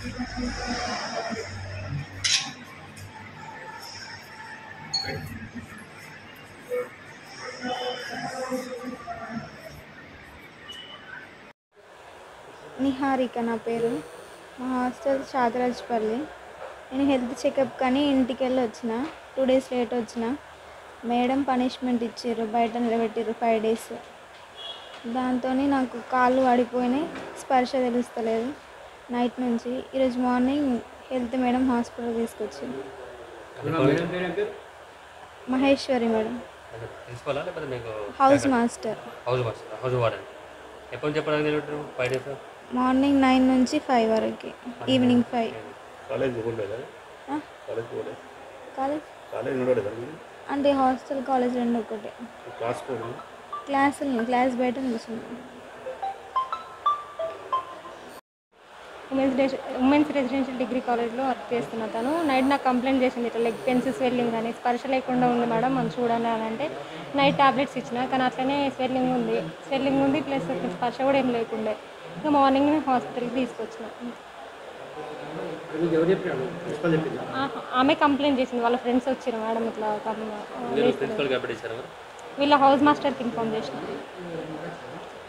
నిహారిక నా పేరు మా హాస్టల్ షాదరాజ్పల్లి నేను హెల్త్ చెకప్ కానీ ఇంటికి వెళ్ళి వచ్చిన టూ డేస్ లేట్ వచ్చిన మేడం పనిష్మెంట్ ఇచ్చారు బయట నిలబెట్టారు ఫైవ్ డేస్ దాంతో నాకు కాళ్ళు పడిపోయినాయి స్పర్శ తెలుస్తలేదు నైట్ నుంచి ఈరోజు మార్నింగ్ హెల్త్ మేడం హాస్పిటల్ తీసుకొచ్చింది మహేశ్వరి మేడం ప్రిన్సిపలా లేకపోతే మీకు house master house master house warden ఎప్పటి నుంచి చెప్పడానికి నిలబెట్టారు ఫైవ్ డేస్ మార్నింగ్ నైన్ నుంచి ఫైవ్ వరకు ఈవినింగ్ ఫైవ్ కాలేజ్ పోలేదా కాలేజ్ పోలేదు కాలేజ్ కాలేజ్ ఉండలేదా మీరు అంటే హాస్టల్ కాలేజ్ రెండు ఒకటే క్లాస్ పోలేదు క్లాసులు క్లాస్ బయట నిల్చున్నాం ఉమెన్స్ రెసి ఉమెన్స్ రెసిడెన్షియల్ డిగ్రీ కాలేజ్లో వర్క్ చేస్తున్నా తను నైట్ నాకు కంప్లైంట్ చేసింది ఇట్లా లెగ్ పెన్స్ స్వెల్లింగ్ అని స్పర్శ లేకుండా ఉంది మేడం మనం చూడండి అని అంటే నైట్ టాబ్లెట్స్ ఇచ్చిన కానీ అట్లనే స్వెల్లింగ్ ఉంది స్వెల్లింగ్ ఉంది ప్లస్ స్పర్శ కూడా ఏం లేకుండే ఇంకా మార్నింగ్ నేను హాస్పిటల్కి తీసుకొచ్చిన ఆ- ఆమె కంప్లైంట్ చేసింది వాళ్ళ ఫ్రెండ్స్ వచ్చారు మేడం ఇట్లా కమ్- మీరు ప్రిన్సిపల్కి అప్డేట్ ఇచ్చారు మరి వీళ్ళ హౌస్ మాస్టర్కి ఇన్ఫామ్ చేసిన